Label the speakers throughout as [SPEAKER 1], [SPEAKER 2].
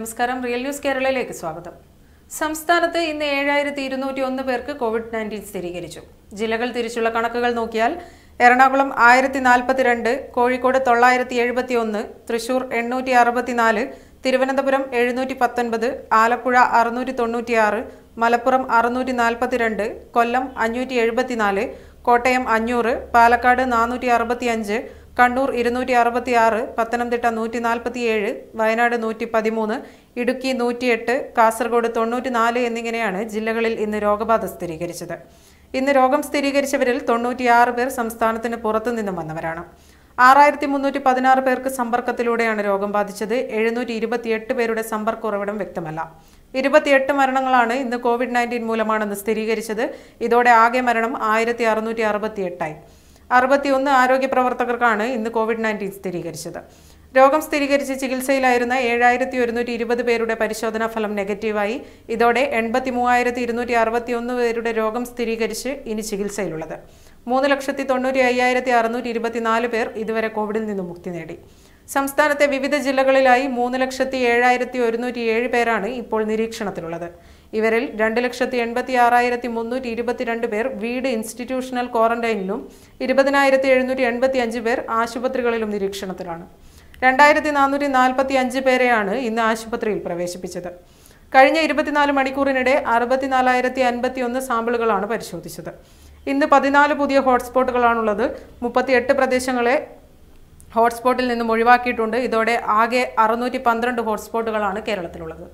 [SPEAKER 1] നമസ്കാരം real news കേരളയിലേക്ക് സ്വാഗതം സംസ്ഥാനത്ത് ഇന്ന് ഏഴായിരത്തി ഇരുന്നൂറ്റി ഒന്ന് പേർക്ക് കോവിഡ് നയൻറ്റീൻ സ്ഥിരീകരിച്ചു ജില്ലകൾ തിരിച്ചുള്ള കണക്കുകൾ നോക്കിയാൽ എറണാകുളം ആയിരത്തി നാൽപ്പത്തിരണ്ട് കോഴിക്കോട് തൊള്ളായിരത്തി എഴുപത്തി ഒന്ന് തൃശൂർ എണ്ണൂറ്റി അറുപത്തിനാല് തിരുവനന്തപുരം എഴുന്നൂറ്റി പത്തൊൻപത് ആലപ്പുഴ അറുന്നൂറ്റി തൊണ്ണൂറ്റിയാറ് മലപ്പുറം അറുന്നൂറ്റി നാൽപ്പത്തിരണ്ട് കൊല്ലം അഞ്ഞൂറ്റി എഴുപത്തിനാല് കോട്ടയം അഞ്ഞൂറ് പാലക്കാട് നാനൂറ്റി അറുപത്തിയഞ്ച് കണ്ണൂർ ഇരുന്നൂറ്റി അറുപത്തിയാറ് പത്തനംതിട്ട നൂറ്റി നാൽപ്പത്തിയേഴ് വയനാട് നൂറ്റി പതിമൂന്ന് ഇടുക്കി നൂറ്റിയെട്ട് കാസർഗോഡ് തൊണ്ണൂറ്റിനാല് എന്നിങ്ങനെയാണ് ജില്ലകളിൽ ഇന്ന് രോഗബാധ സ്ഥിരീകരിച്ചത് ഇന്ന് രോഗം സ്ഥിരീകരിച്ചവരിൽ തൊണ്ണൂറ്റിയാറ് പേർ സംസ്ഥാനത്തിന് പുറത്തു നിന്നും വന്നവരാണ് ആറായിരത്തി മുന്നൂറ്റി പതിനാറ് പേർക്ക് സമ്പർക്കത്തിലൂടെയാണ് രോഗം ബാധിച്ചത് എഴുന്നൂറ്റി ഇരുപത്തിയെട്ട് പേരുടെ സമ്പർക്ക ഉറവിടം വ്യക്തമല്ല ഇരുപത്തിയെട്ട് മരണങ്ങളാണ് ഇന്ന് കോവിഡ് നയൻറ്റീൻ മൂലമാണെന്ന് സ്ഥിരീകരിച്ചത് ഇതോടെ ആകെ മരണം ആയിരത്തി അറുന്നൂറ്റി അറുപത്തി എട്ടായി അറുപത്തിയൊന്ന് ആരോഗ്യ പ്രവർത്തകർക്കാണ് ഇന്ന് കോവിഡ് നയൻറ്റീൻ സ്ഥിരീകരിച്ചത് രോഗം സ്ഥിരീകരിച്ച് ചികിത്സയിലായിരുന്ന ഏഴായിരത്തി ഒരുന്നൂറ്റി ഇരുപത് പേരുടെ പരിശോധനാ ഫലം നെഗറ്റീവായി ഇതോടെ എൺപത്തി മൂവായിരത്തി ഇരുന്നൂറ്റി അറുപത്തിയൊന്ന് പേരുടെ രോഗം സ്ഥിരീകരിച്ച് ഇനി ചികിത്സയിലുള്ളത് മൂന്ന് ലക്ഷത്തി തൊണ്ണൂറ്റി അയ്യായിരത്തി അറുന്നൂറ്റി ഇരുപത്തിനാല് പേർ ഇതുവരെ കോവിഡിൽ നിന്നും മുക്തി നേടി സംസ്ഥാനത്തെ വിവിധ ജില്ലകളിലായി മൂന്ന് ലക്ഷത്തി ഏഴായിരത്തി ഒരുന്നൂറ്റി ഏഴ് പേരാണ് ഇപ്പോൾ നിരീക്ഷണത്തിലുള്ളത് ഇവരിൽ രണ്ട് ലക്ഷത്തി എൺപത്തി ആറായിരത്തി മുന്നൂറ്റി ഇരുപത്തിരണ്ട് പേർ വീട് ഇൻസ്റ്റിറ്റ്യൂഷണൽ ക്വാറന്റൈനിലും ഇരുപതിനായിരത്തി എഴുന്നൂറ്റി എൺപത്തി അഞ്ച് പേർ ആശുപത്രികളിലും നിരീക്ഷണത്തിലാണ് രണ്ടായിരത്തി നാനൂറ്റി നാൽപ്പത്തി അഞ്ച് പേരെയാണ് ഇന്ന് ആശുപത്രിയിൽ പ്രവേശിപ്പിച്ചത് കഴിഞ്ഞ ഇരുപത്തിനാല് മണിക്കൂറിനിടെ അറുപത്തിനാലായിരത്തി അൻപത്തി ഒന്ന് സാമ്പിളുകളാണ് പരിശോധിച്ചത് ഇന്ന് പതിനാല് പുതിയ ഹോട്ട്സ്പോട്ടുകളാണുള്ളത് മുപ്പത്തിയെട്ട് പ്രദേശങ്ങളെ ഹോട്ട്സ്പോട്ടിൽ നിന്നും ഒഴിവാക്കിയിട്ടുണ്ട് ഇതോടെ ആകെ അറുന്നൂറ്റി പന്ത്രണ്ട് ഹോട്ട്സ്പോട്ടുകളാണ് കേരളത്തിലുള്ളത്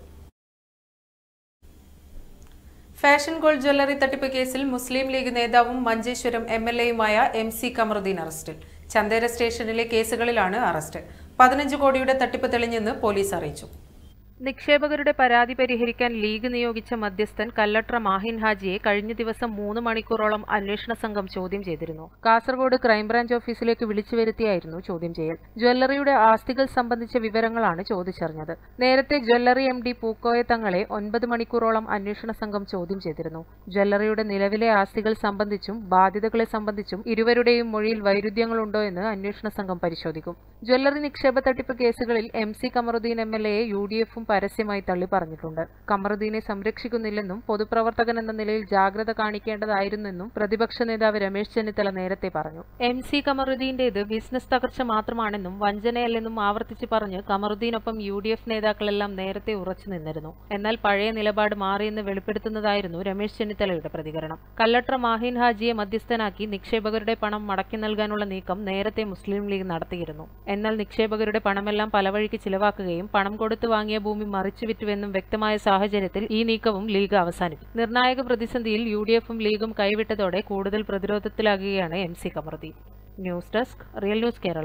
[SPEAKER 1] ഫാഷൻ ഗോൾഡ് ജ്വല്ലറി തട്ടിപ്പ് കേസിൽ മുസ്ലിം ലീഗ് നേതാവും മഞ്ചേശ്വരം എം എൽ എയുമായ എം സി കമറുദ്ദീൻ അറസ്റ്റിൽ ചന്ദേര സ്റ്റേഷനിലെ കേസുകളിലാണ് അറസ്റ്റ് പതിനഞ്ച് കോടിയുടെ തട്ടിപ്പ് തെളിഞ്ഞെന്ന് പോലീസ് അറിയിച്ചു നിക്ഷേപകരുടെ പരാതി പരിഹരിക്കാൻ ലീഗ് നിയോഗിച്ച മധ്യസ്ഥൻ കല്ലട്ര മാഹിൻ ഹാജിയെ കഴിഞ്ഞ ദിവസം മൂന്ന് മണിക്കൂറോളം അന്വേഷണ സംഘം ചോദ്യം ചെയ്തിരുന്നു കാസർഗോഡ് ക്രൈംബ്രാഞ്ച് ഓഫീസിലേക്ക് വിളിച്ചു വരുത്തിയായിരുന്നു ചോദ്യം ചെയ്യൽ ജ്വല്ലറിയുടെ ആസ്തികൾ സംബന്ധിച്ച വിവരങ്ങളാണ് ചോദിച്ചറിഞ്ഞത് നേരത്തെ ജ്വല്ലറി എം ഡി പൂക്കോയ തങ്ങളെ ഒൻപത് മണിക്കൂറോളം അന്വേഷണ സംഘം ചോദ്യം ചെയ്തിരുന്നു ജ്വല്ലറിയുടെ നിലവിലെ ആസ്തികൾ സംബന്ധിച്ചും ബാധ്യതകളെ സംബന്ധിച്ചും ഇരുവരുടെയും മൊഴിയിൽ വൈരുദ്ധ്യങ്ങളുണ്ടോ എന്ന് അന്വേഷണ സംഘം പരിശോധിക്കും ജ്വല്ലറി നിക്ഷേപ തട്ടിപ്പ് കേസുകളിൽ M C Kamaruddin M L എയെ യു ഡി എഫും പരസ്യമായി തള്ളി പറഞ്ഞിട്ടുണ്ട് കമറുദ്ദീനെ സംരക്ഷിക്കുന്നില്ലെന്നും പൊതുപ്രവർത്തകൻ എന്ന നിലയിൽ ജാഗ്രത കാണിക്കേണ്ടതായിരുന്നെന്നും പ്രതിപക്ഷ നേതാവ് രമേശ് ചെന്നിത്തല നേരത്തെ പറഞ്ഞു എം സി കമറുദ്ദീന്റേത് ബിസിനസ് തകർച്ച മാത്രമാണെന്നും വഞ്ചനയല്ലെന്നും ആവർത്തിച്ച് പറഞ്ഞ് കമറുദ്ദീനൊപ്പം യു ഡി എഫ് നേതാക്കളെല്ലാം നേരത്തെ ഉറച്ചു നിന്നിരുന്നു എന്നാൽ പഴയ നിലപാട് മാറിയെന്ന് വെളിപ്പെടുത്തുന്നതായിരുന്നു രമേശ് ചെന്നിത്തലയുടെ പ്രതികരണം കല്ലട്ര മാഹിൻ ഹാജിയെ മധ്യസ്ഥനാക്കി നിക്ഷേപകരുടെ പണം മടക്കി നൽകാനുള്ള നീക്കം നേരത്തെ മുസ്ലിം ലീഗ് നടത്തിയിരുന്നു എന്നാൽ നിക്ഷേപകരുടെ പണമെല്ലാം പലവഴിക്ക് ചിലവാക്കുകയും പണം കൊടുത്തു വാങ്ങിയ ഭൂമി മറിച്ചു വിറ്റുവെന്നും വ്യക്തമായ സാഹചര്യത്തിൽ ഈ നീക്കവും ലീഗ് അവസാനിപ്പിച്ചു നിർണായക പ്രതിസന്ധിയിൽ യു ഡി എഫും ലീഗും കൈവിട്ടതോടെ കൂടുതൽ പ്രതിരോധത്തിലാകുകയാണ് M C Kamaruddin news desk real news Kerala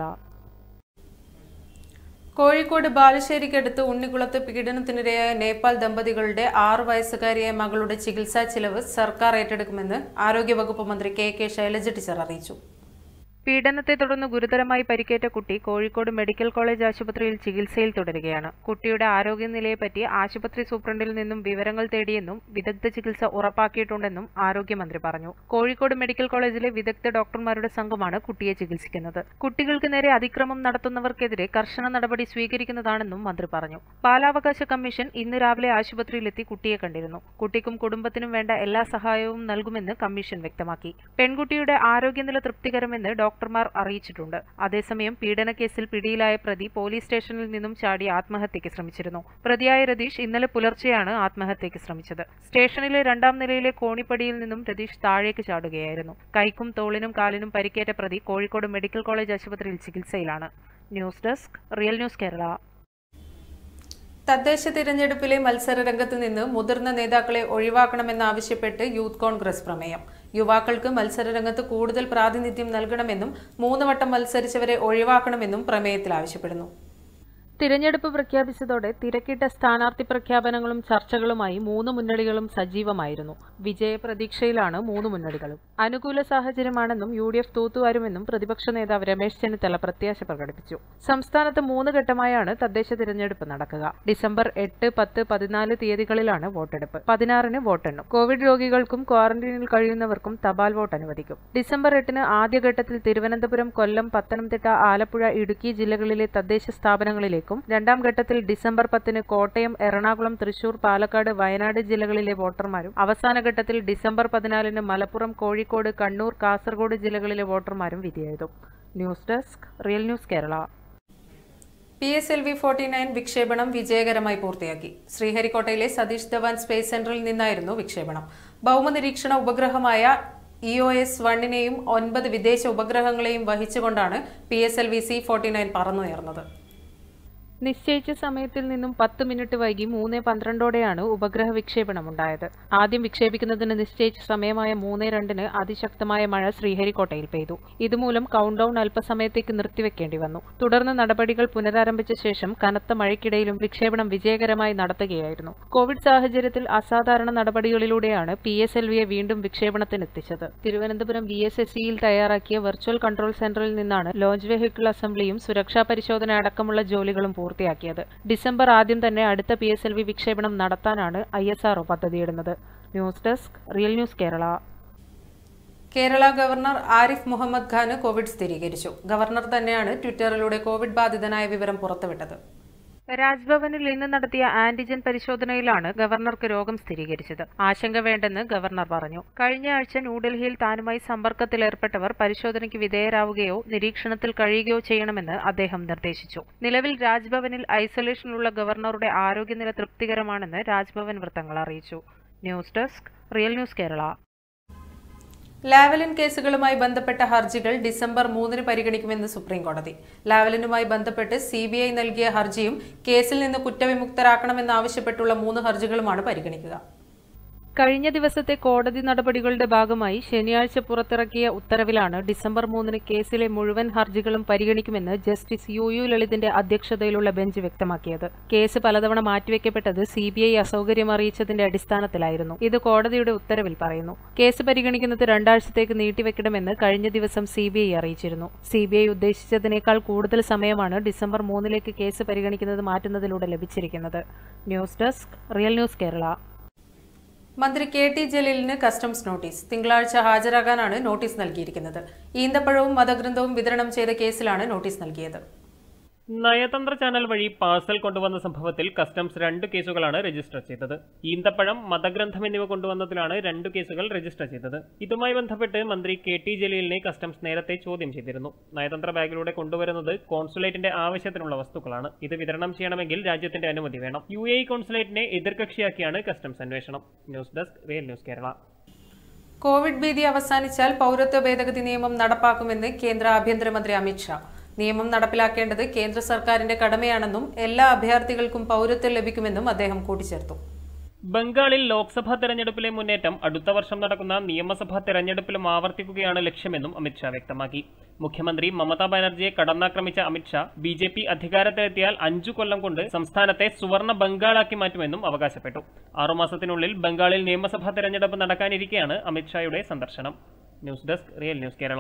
[SPEAKER 1] Kozhikode ബാലുശ്ശേരിക്കടുത്ത് ഉണ്ണിക്കുളത്ത് പീഡനത്തിനിരയായ നേപ്പാൾ ദമ്പതികളുടെ ആറു വയസ്സുകാരിയായ മകളുടെ ചികിത്സാ ചിലവ് സർക്കാർ ഏറ്റെടുക്കുമെന്ന് ആരോഗ്യവകുപ്പ് മന്ത്രി കെ കെ ശൈലജ ടീച്ചർ അറിയിച്ചു പീഡനത്തെ തുടർന്ന് ഗുരുതരമായി പരിക്കേറ്റ കുട്ടി കോഴിക്കോട് മെഡിക്കൽ കോളേജ് ആശുപത്രിയിൽ ചികിത്സയിൽ തുടരുകയാണ് കുട്ടിയുടെ ആരോഗ്യനിലയെപ്പറ്റി ആശുപത്രി സൂപ്രണ്ടിൽ നിന്നും വിവരങ്ങൾ തേടിയെന്നും വിദഗ്ധ ചികിത്സ ഉറപ്പാക്കിയിട്ടുണ്ടെന്നും ആരോഗ്യമന്ത്രി പറഞ്ഞു കോഴിക്കോട് മെഡിക്കൽ കോളേജിലെ വിദഗ്ധ ഡോക്ടർമാരുടെ സംഘമാണ് കുട്ടിയെ ചികിത്സിക്കുന്നത് കുട്ടികൾക്ക് നേരെ അതിക്രമം നടത്തുന്നവർക്കെതിരെ കർശന നടപടി സ്വീകരിക്കുന്നതാണെന്നും മന്ത്രി പറഞ്ഞു ബാലാവകാശ കമ്മീഷൻ ഇന്ന് രാവിലെ ആശുപത്രിയിലെത്തി കുട്ടിയെ കണ്ടിരുന്നു കുട്ടിക്കും കുടുംബത്തിനും വേണ്ട എല്ലാ സഹായവും നൽകുമെന്ന് കമ്മീഷൻ വ്യക്തമാക്കി പെൺകുട്ടിയുടെ ആരോഗ്യനില തൃപ്തികരമെന്ന് ഡോക്ടർമാർ അറിയിച്ചിട്ടുണ്ട് അതേസമയം പീഡനക്കേസിൽ പിടിയിലായ പ്രതി പോലീസ് സ്റ്റേഷനിൽ നിന്നും ചാടി ആത്മഹത്യയ്ക്ക് ശ്രമിച്ചിരുന്നു പ്രതിയായ രതീഷ് ഇന്നലെ പുലർച്ചെയാണ് ആത്മഹത്യയ്ക്ക് ശ്രമിച്ചത് സ്റ്റേഷനിലെ രണ്ടാം നിലയിലെ കോണിപ്പടിയിൽ നിന്നും രതീഷ് താഴേക്ക് ചാടുകയായിരുന്നു കൈക്കും തോളിനും കാലിനും പരിക്കേറ്റ പ്രതി കോഴിക്കോട് മെഡിക്കൽ കോളേജ് ആശുപത്രിയിൽ ചികിത്സയിലാണ് news desk real news Kerala തദ്ദേശ തിരഞ്ഞെടുപ്പിലെ മത്സര രംഗത്ത് നിന്ന് മുതിർന്ന നേതാക്കളെ ഒഴിവാക്കണമെന്നാവശ്യപ്പെട്ട് യൂത്ത് കോൺഗ്രസ് പ്രമേയം യുവാക്കൾക്ക് മത്സരരംഗത്ത് കൂടുതൽ പ്രാതിനിധ്യം നൽകണമെന്നും മൂന്ന് വട്ടം മത്സരിച്ചവരെ ഒഴിവാക്കണമെന്നും പ്രമേയത്തിൽ ആവശ്യപ്പെടുന്നു തിരഞ്ഞെടുപ്പ് പ്രഖ്യാപിച്ചതോടെ തിരക്കിട്ട സ്ഥാനാർത്ഥി പ്രഖ്യാപനങ്ങളും ചർച്ചകളുമായി മൂന്ന് മുന്നണികളും സജീവമായിരുന്നു വിജയപ്രതീക്ഷയിലാണ് മൂന്ന് മുന്നണികളും അനുകൂല സാഹചര്യമാണെന്നും യു ഡി എഫ് തൂത്തുവാരുമെന്നും പ്രതിപക്ഷ നേതാവ് രമേശ് ചെന്നിത്തല പ്രത്യാശ പ്രകടിപ്പിച്ചു സംസ്ഥാനത്ത് മൂന്ന് ഘട്ടമായാണ് തദ്ദേശ തിരഞ്ഞെടുപ്പ് നടക്കുക ഡിസംബർ എട്ട് പത്ത് പതിനാല് തീയതികളിലാണ് വോട്ടെടുപ്പ് പതിനാറിന് വോട്ടെണ്ണും കോവിഡ് രോഗികൾക്കും ക്വാറന്റീനിൽ കഴിയുന്നവർക്കും തപാൽ വോട്ട് അനുവദിക്കും ഡിസംബർ എട്ടിന് ആദ്യഘട്ടത്തിൽ തിരുവനന്തപുരം കൊല്ലം പത്തനംതിട്ട ആലപ്പുഴ ഇടുക്കി ജില്ലകളിലെ തദ്ദേശ സ്ഥാപനങ്ങളിലേക്ക് പേർക്കും രണ്ടാം ഘട്ടത്തിൽ ഡിസംബർ പത്തിന് കോട്ടയം എറണാകുളം തൃശൂർ പാലക്കാട് വയനാട് ജില്ലകളിലെ വോട്ടർമാരും അവസാന ഘട്ടത്തിൽ ഡിസംബർ പതിനാലിന് മലപ്പുറം കോഴിക്കോട് കണ്ണൂർ കാസർഗോഡ് ജില്ലകളിലെ വോട്ടർമാരും വിധിയെഴുതും news desk real news Kerala P S L V forty nine വിക്ഷേപണം വിജയകരമായി പൂർത്തിയാക്കി ശ്രീഹരിക്കോട്ടയിലെ സതീഷ് ധവാൻ സ്പേസ് സെന്ററിൽ നിന്നായിരുന്നു വിക്ഷേപണം ഭൗമനിരീക്ഷണ ഉപഗ്രഹമായ ഇ ഒ എസ് വണ്ണിനെയും ഒൻപത് വിദേശ ഉപഗ്രഹങ്ങളെയും വഹിച്ചുകൊണ്ടാണ് P S L V C forty nine പറന്നുയർന്നത് നിശ്ചയിച്ച സമയത്തിൽ നിന്നും പത്ത് മിനിറ്റ് വൈകി മൂന്ന് പന്ത്രണ്ടോടെയാണ് ഉപഗ്രഹ വിക്ഷേപണം ഉണ്ടായത് ആദ്യം വിക്ഷേപിക്കുന്നതിന് നിശ്ചയിച്ച സമയമായ മൂന്ന് രണ്ടിന് അതിശക്തമായ മഴ ശ്രീഹരിക്കോട്ടയിൽ പെയ്തു ഇതുമൂലം കൗണ്ട് ഡൌൺ അല്പസമയത്തേക്ക് നിർത്തിവെക്കേണ്ടി വന്നു തുടർന്ന് നടപടികൾ പുനരാരംഭിച്ച ശേഷം കനത്ത മഴയ്ക്കിടയിലും വിക്ഷേപണം വിജയകരമായി നടത്തുകയായിരുന്നു കോവിഡ് സാഹചര്യത്തിൽ അസാധാരണ നടപടികളിലൂടെയാണ് പി എസ് എൽ വിയെ വീണ്ടും വിക്ഷേപണത്തിനെത്തിച്ചത് തിരുവനന്തപുരം വി എസ് എസ് സിയിൽ തയ്യാറാക്കിയ വെർച്വൽ കൺട്രോൾ സെന്ററിൽ നിന്നാണ് ലോഞ്ച് വെഹിക്കിൾ അസംബ്ലിയും സുരക്ഷാ പരിശോധന അടക്കമുള്ള ജോലികളും പൂർത്തിയാക്കിയത് ഡിസംബർ ആദ്യം തന്നെ അടുത്ത പി എസ് എൽ വി വിക്ഷേപണം നടത്താനാണ് ഐ എസ് ആർഒ പദ്ധതിയിടുന്നത് news desk real news Kerala Kerala governor Arif Muhammad ഖാന് കോവിഡ് സ്ഥിരീകരിച്ചു ഗവർണർ തന്നെയാണ് ട്വിറ്ററിലൂടെ കോവിഡ് ബാധിതനായ വിവരം പുറത്തുവിട്ടത് രാജ്ഭവനിൽ ഇന്ന് നടത്തിയ ആന്റിജൻ പരിശോധനയിലാണ് ഗവർണർക്ക് രോഗം സ്ഥിരീകരിച്ചത് ആശങ്ക വേണ്ടെന്ന് ഗവർണർ പറഞ്ഞു കഴിഞ്ഞ ആഴ്ച ന്യൂഡൽഹിയിൽ താനുമായി സമ്പർക്കത്തിലേർപ്പെട്ടവർ പരിശോധനയ്ക്ക് വിധേയരാവുകയോ നിരീക്ഷണത്തിൽ കഴിയുകയോ ചെയ്യണമെന്ന് അദ്ദേഹം നിർദ്ദേശിച്ചു നിലവിൽ രാജ്ഭവനിൽ ഐസൊലേഷനിലുള്ള ഗവർണറുടെ ആരോഗ്യനില തൃപ്തികരമാണെന്ന് രാജ്ഭവൻ വൃത്തങ്ങൾ അറിയിച്ചു news desk real news Kerala Lavalin കേസുകളുമായി ബന്ധപ്പെട്ട ഹർജികൾ ഡിസംബർ മൂന്നിന് പരിഗണിക്കുമെന്ന് സുപ്രീം കോടതി ലാവലിനുമായി ബന്ധപ്പെട്ട് സി ബി ഐ നൽകിയ ഹർജിയും കേസിൽ നിന്ന് കുറ്റവിമുക്തരാക്കണമെന്നാവശ്യപ്പെട്ടുള്ള മൂന്ന് ഹർജികളുമാണ് പരിഗണിക്കുക കഴിഞ്ഞ ദിവസത്തെ കോടതി നടപടികളുടെ ഭാഗമായി ശനിയാഴ്ച പുറത്തിറക്കിയ ഉത്തരവിലാണ് ഡിസംബർ മൂന്നിന് കേസിലെ മുഴുവൻ ഹർജികളും പരിഗണിക്കുമെന്ന് ജസ്റ്റിസ് യു യു ലളിതിന്റെ അധ്യക്ഷതയിലുള്ള ബെഞ്ച് വ്യക്തമാക്കിയത് കേസ് പലതവണ മാറ്റിവെക്കപ്പെട്ടത് സി ബി ഐ അസൗകര്യം അറിയിച്ചതിന്റെ അടിസ്ഥാനത്തിലായിരുന്നു ഇത് കോടതിയുടെ ഉത്തരവിൽ പറയുന്നു കേസ് പരിഗണിക്കുന്നത് രണ്ടാഴ്ചത്തേക്ക് നീട്ടിവെക്കണമെന്ന് കഴിഞ്ഞ ദിവസം സി ബി ഐ അറിയിച്ചിരുന്നു സി ബി ഐ ഉദ്ദേശിച്ചതിനേക്കാൾ കൂടുതൽ സമയമാണ് ഡിസംബർ മൂന്നിലേക്ക് കേസ് പരിഗണിക്കുന്നത് മാറ്റുന്നതിലൂടെ ലഭിച്ചിരിക്കുന്നത് news desk real news Kerala മന്ത്രി കെ ടി ജലീലിന് കസ്റ്റംസ് നോട്ടീസ് തിങ്കളാഴ്ച ഹാജരാകാനാണ് നോട്ടീസ് നൽകിയിരിക്കുന്നത് ഈന്തപ്പഴവും മതഗ്രന്ഥവും വിതരണം ചെയ്ത കേസിലാണ് നോട്ടീസ് നൽകിയത്
[SPEAKER 2] നയതന്ത്ര ചാനൽ വഴി പാഴ്സൽ കൊണ്ടുവന്ന സംഭവത്തിൽ കസ്റ്റംസ് രണ്ട് കേസുകളാണ് രജിസ്റ്റർ ചെയ്തത് ഈന്തപ്പഴം മതഗ്രന്ഥം എന്നിവ കൊണ്ടുവന്നതിലാണ് രണ്ട് കേസുകൾ രജിസ്റ്റർ ചെയ്തത് ഇതുമായി ബന്ധപ്പെട്ട് മന്ത്രി കെ ടി ജലീലിനെ കസ്റ്റംസ് നേരത്തെ ചോദ്യം ചെയ്തിരുന്നു നയതന്ത്ര ബാഗിലൂടെ കൊണ്ടുവരുന്നത് കോൺസുലേറ്റിന്റെ ആവശ്യത്തിനുള്ള വസ്തുക്കളാണ് ഇത് വിതരണം ചെയ്യണമെങ്കിൽ രാജ്യത്തിന്റെ അനുമതി വേണം യു എ കോൺസുലേറ്റിനെ എതിർകക്ഷിയാക്കിയാണ് കസ്റ്റംസ് അന്വേഷണം news desk real news Kerala
[SPEAKER 1] Covid ഭീതി അവസാനിച്ചാൽ പൗരത്വ ഭേദഗതി നിയമം നടപ്പാക്കുമെന്ന് കേന്ദ്ര ആഭ്യന്തരമന്ത്രി അമിത്ഷാ നിയമം നടപ്പിലാക്കേണ്ടത് കേന്ദ്ര സർക്കാരിന്റെ കടമയാണെന്നും എല്ലാ അഭയാർത്ഥികൾക്കും പൗരത്വം ലഭിക്കുമെന്നും അദ്ദേഹം കൂട്ടിച്ചേർത്തു
[SPEAKER 2] ബംഗാളിൽ ലോക്സഭാ തെരഞ്ഞെടുപ്പിലെ മുന്നേറ്റം അടുത്ത വർഷം നടക്കുന്ന നിയമസഭാ തെരഞ്ഞെടുപ്പിലും ആവർത്തിക്കുകയാണ് ലക്ഷ്യമെന്നും അമിത്ഷാ വ്യക്തമാക്കി മുഖ്യമന്ത്രി മമതാ ബാനർജിയെ കടന്നാക്രമിച്ച അമിത്ഷാ ബി ജെ പി അധികാരത്തിലെത്തിയാൽ അഞ്ചു കൊല്ലം കൊണ്ട് സംസ്ഥാനത്തെ സുവർണ ബംഗാളാക്കി മാറ്റുമെന്നും അവകാശപ്പെട്ടു ആറുമാസത്തിനുള്ളിൽ ബംഗാളിൽ നിയമസഭാ തെരഞ്ഞെടുപ്പ് നടക്കാനിരിക്കെയാണ് അമിത്ഷായുടെ സന്ദർശനം news desk real news Kerala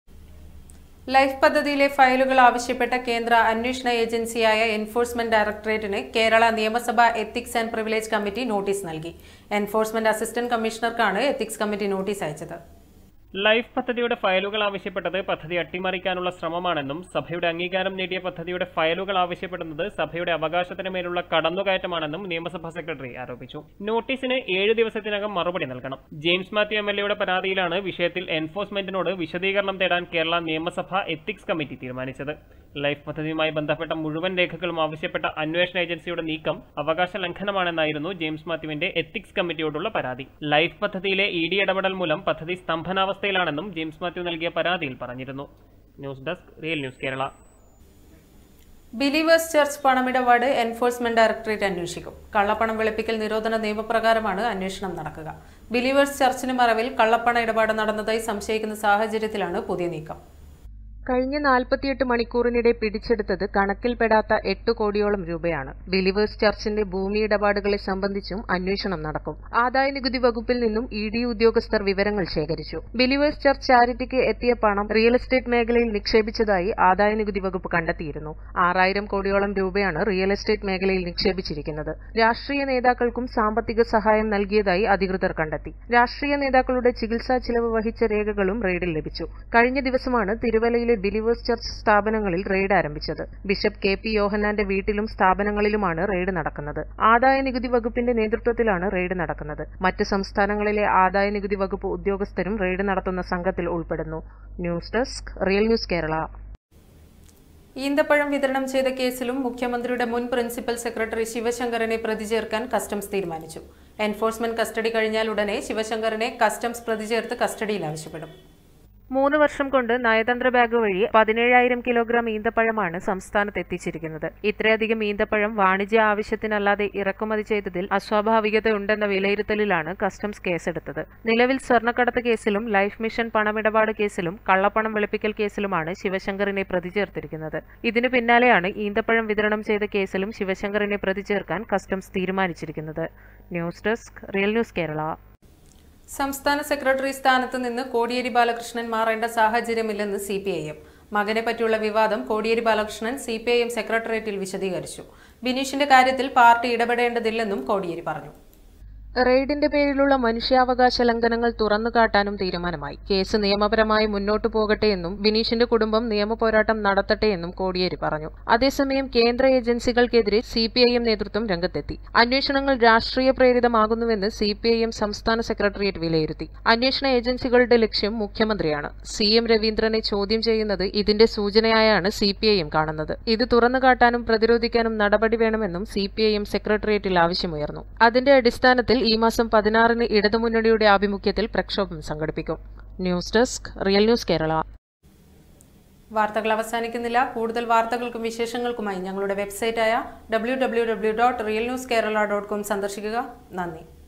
[SPEAKER 1] life പദ്ധതിയിലെ ഫയലുകൾ ആവശ്യപ്പെട്ട കേന്ദ്ര അന്വേഷണ ഏജൻസിയായ എൻഫോഴ്സ്മെന്റ് ഡയറക്ടറേറ്റിന് കേരള നിയമസഭാ ethics and privilege committee notice നൽകി എൻഫോഴ്സ്മെന്റ് അസിസ്റ്റന്റ് കമ്മീഷണർക്കാണ് എത്തിക്സ് കമ്മിറ്റി നോട്ടീസ് അയച്ചത്
[SPEAKER 2] ലൈഫ് പദ്ധതിയുടെ ഫയലുകൾ ആവശ്യപ്പെട്ടത് പദ്ധതി അട്ടിമറിക്കാനുള്ള ശ്രമമാണെന്നും സഭയുടെ അംഗീകാരം നേടിയ പദ്ധതിയുടെ ഫയലുകൾ ആവശ്യപ്പെടുന്നത് സഭയുടെ അവകാശത്തിന് മേലുള്ള കടന്നുകയറ്റമാണെന്നും നിയമസഭാ സെക്രട്ടറി ആരോപിച്ചു നോട്ടീസിന് ഏഴ് ദിവസത്തിനകം മറുപടി നൽകണം ജെയിംസ് മാത്യു എം എൽ എയുടെ പരാതിയിലാണ് വിഷയത്തിൽ എൻഫോഴ്സ്മെന്റിനോട് വിശദീകരണം തേടാൻ കേരള നിയമസഭ എത്തിക്സ് കമ്മിറ്റി തീരുമാനിച്ചത് ലൈഫ് പദ്ധതിയുമായി ബന്ധപ്പെട്ട മുഴുവൻ രേഖകളും ആവശ്യപ്പെട്ട അന്വേഷണ ഏജൻസിയുടെ നീക്കം അവകാശ ലംഘനമാണെന്നായിരുന്നു ജെയിംസ് മാത്യുവിന്റെ എത്തിക്സ് കമ്മിറ്റിയോടുള്ള പരാതി ലൈഫ് പദ്ധതിയിലെ ഇ ഡി ഇടപെടൽ മൂലം പദ്ധതി സ്തംഭനാവസ്ഥയിലാണെന്നും ജെയിംസ് മാത്യു നൽകിയ പരാതിയിൽ പറഞ്ഞിരുന്നു news desk real news Kerala
[SPEAKER 1] believers church പണമിടപാട് എൻഫോഴ്സ്മെന്റ് ഡയറക്ടറേറ്റ് അന്വേഷിക്കും കള്ളപ്പണം വെളുപ്പിക്കൽ നിരോധന നിയമപ്രകാരമാണ് അന്വേഷണം നടക്കുക ബിലീവേഴ്സ് ചർച്ചിന് മറവിൽ കള്ളപ്പണ ഇടപാട് നടന്നതായി സംശയിക്കുന്ന സാഹചര്യത്തിലാണ് പുതിയ നീക്കം കഴിഞ്ഞ നാൽപ്പത്തിയെട്ട് മണിക്കൂറിനിടെ പിടിച്ചെടുത്തത് കണക്കിൽപ്പെടാത്ത എട്ട് കോടിയോളം രൂപയാണ് ബിലീവേഴ്സ് ചർച്ചിന്റെ ഭൂമി ഇടപാടുകളെ സംബന്ധിച്ചും അന്വേഷണം നടക്കും ആദായനികുതി വകുപ്പിൽ നിന്നും ഇ ഡി ഉദ്യോഗസ്ഥർ വിവരങ്ങൾ ശേഖരിച്ചു ബിലീവേഴ്സ് ചർച്ച് ചാരിറ്റിക്ക് എത്തിയ പണം റിയൽ എസ്റ്റേറ്റ് മേഖലയിൽ നിക്ഷേപിച്ചതായി ആദായനികുതി വകുപ്പ് കണ്ടെത്തിയിരുന്നു ആറായിരം കോടിയോളം രൂപയാണ് റിയൽ എസ്റ്റേറ്റ് മേഖലയിൽ നിക്ഷേപിച്ചിരിക്കുന്നത് രാഷ്ട്രീയ നേതാക്കൾക്കും സാമ്പത്തിക സഹായം നൽകിയതായി അധികൃതർ കണ്ടെത്തി രാഷ്ട്രീയ നേതാക്കളുടെ ചികിത്സാ ചിലവ് വഹിച്ച രേഖകളും റെയ്ഡിൽ ലഭിച്ചു കഴിഞ്ഞ ദിവസമാണ് തിരുവല്ലയിലെ ബിലീവേഴ്സ് ചർച്ച് സ്ഥാപനങ്ങളിൽ റെയ്ഡ് ആരംഭിച്ചത് ബിഷപ്പ് കെ പി യോഹന്നാന്റെ വീട്ടിലും സ്ഥാപനങ്ങളിലുമാണ് റെയ്ഡ് നടക്കുന്നത് ആദായ നികുതി വകുപ്പിന്റെ നേതൃത്വത്തിലാണ് റെയ്ഡ് നടക്കുന്നത് മറ്റ് സംസ്ഥാനങ്ങളിലെ ആദായ നികുതി വകുപ്പ് ഉദ്യോഗസ്ഥരും റെയ്ഡ് നടത്തുന്ന സംഘത്തിൽ ഉൾപ്പെടുന്നു news desk real news Kerala ഈന്തപ്പഴം വിതരണം ചെയ്ത കേസിലും മുഖ്യമന്ത്രിയുടെ മുൻ പ്രിൻസിപ്പൽ സെക്രട്ടറി ശിവശങ്കറിനെ പ്രതി ചേർക്കാൻ കസ്റ്റംസ് തീരുമാനിച്ചു എൻഫോഴ്സ്മെന്റ് കസ്റ്റഡി കഴിഞ്ഞാൽ ഉടനെ ശിവശങ്കറിനെ കസ്റ്റംസ് പ്രതി ചേർത്ത് കസ്റ്റഡിയിൽ ആവശ്യപ്പെടും മൂന്ന് വർഷം കൊണ്ട് നയതന്ത്ര ബാഗ് വഴി പതിനേഴായിരം കിലോഗ്രാം ഈന്തപ്പഴമാണ് സംസ്ഥാനത്ത് എത്തിച്ചിരിക്കുന്നത് ഇത്രയധികം ഈന്തപ്പഴം വാണിജ്യ ആവശ്യത്തിനല്ലാതെ ഇറക്കുമതി ചെയ്തതിൽ അസ്വാഭാവികതയുണ്ടെന്ന വിലയിരുത്തലിലാണ് കസ്റ്റംസ് കേസെടുത്തത് നിലവിൽ സ്വർണ്ണക്കടത്ത് കേസിലും ലൈഫ് മിഷൻ പണമിടപാട് കേസിലും കള്ളപ്പണം വെളുപ്പിക്കൽ കേസിലുമാണ് ശിവശങ്കറിനെ പ്രതി ചേർത്തിരിക്കുന്നത് ഇതിനു പിന്നാലെയാണ് ഈന്തപ്പഴം വിതരണം ചെയ്ത കേസിലും ശിവശങ്കറിനെ പ്രതി ചേർക്കാൻ കസ്റ്റംസ് തീരുമാനിച്ചിരിക്കുന്നത് news desk real news Kerala സംസ്ഥാന സെക്രട്ടറി സ്ഥാനത്ത് നിന്ന് കോടിയേരി ബാലകൃഷ്ണൻ മാറേണ്ട സാഹചര്യമില്ലെന്ന് സി പി ഐ എം മകനെ പറ്റിയുള്ള വിവാദം Kodiyeri Balakrishnan C P I M സെക്രട്ടേറിയറ്റിൽ വിശദീകരിച്ചു ബിനീഷിന്റെ കാര്യത്തിൽ പാർട്ടി ഇടപെടേണ്ടതില്ലെന്നും കോടിയേരി പറഞ്ഞു റെയ്ഡിന്റെ പേരിലുള്ള മനുഷ്യാവകാശ ലംഘനങ്ങൾ തുറന്നുകാട്ടാനും തീരുമാനമായി കേസ് നിയമപരമായി മുന്നോട്ടു പോകട്ടെയെന്നും ബിനീഷിന്റെ കുടുംബം നിയമപോരാട്ടം നടത്തട്ടെയെന്നും കോടിയേരി പറഞ്ഞു അതേസമയം കേന്ദ്ര ഏജൻസികൾക്കെതിരെ സി പി ഐ എം നേതൃത്വം രംഗത്തെത്തി അന്വേഷണങ്ങൾ രാഷ്ട്രീയ പ്രേരിതമാകുന്നുവെന്ന് സി പി ഐ എം സംസ്ഥാന സെക്രട്ടേറിയറ്റ് വിലയിരുത്തി അന്വേഷണ ഏജൻസികളുടെ ലക്ഷ്യം മുഖ്യമന്ത്രിയാണ് സി എം രവീന്ദ്രനെ ചോദ്യം ചെയ്യുന്നത് ഇതിന്റെ സൂചനയായാണ് സി പി ഐ എം കാണുന്നത് ഇത് തുറന്നുകാട്ടാനും പ്രതിരോധിക്കാനും നടപടി വേണമെന്നും സി പി ഐ എം സെക്രട്ടേറിയറ്റിൽ ആവശ്യമുയർന്നു അതിന്റെ അടിസ്ഥാനത്തിൽ ഈ മാസം പതിനാറിന് ഇടതുമുന്നണിയുടെ ആഭിമുഖ്യത്തിൽ പ്രക്ഷോഭം സംഘടിപ്പിക്കും news desk real news Kerala വാർത്തകൾ അവസാനിക്കുന്നില്ല കൂടുതൽ വാർത്തകൾക്കും വിശേഷങ്ങൾക്കുമായി ഞങ്ങളുടെ വെബ്സൈറ്റായ W W W dot real news Kerala dot com സന്ദർശിക്കുക നന്ദി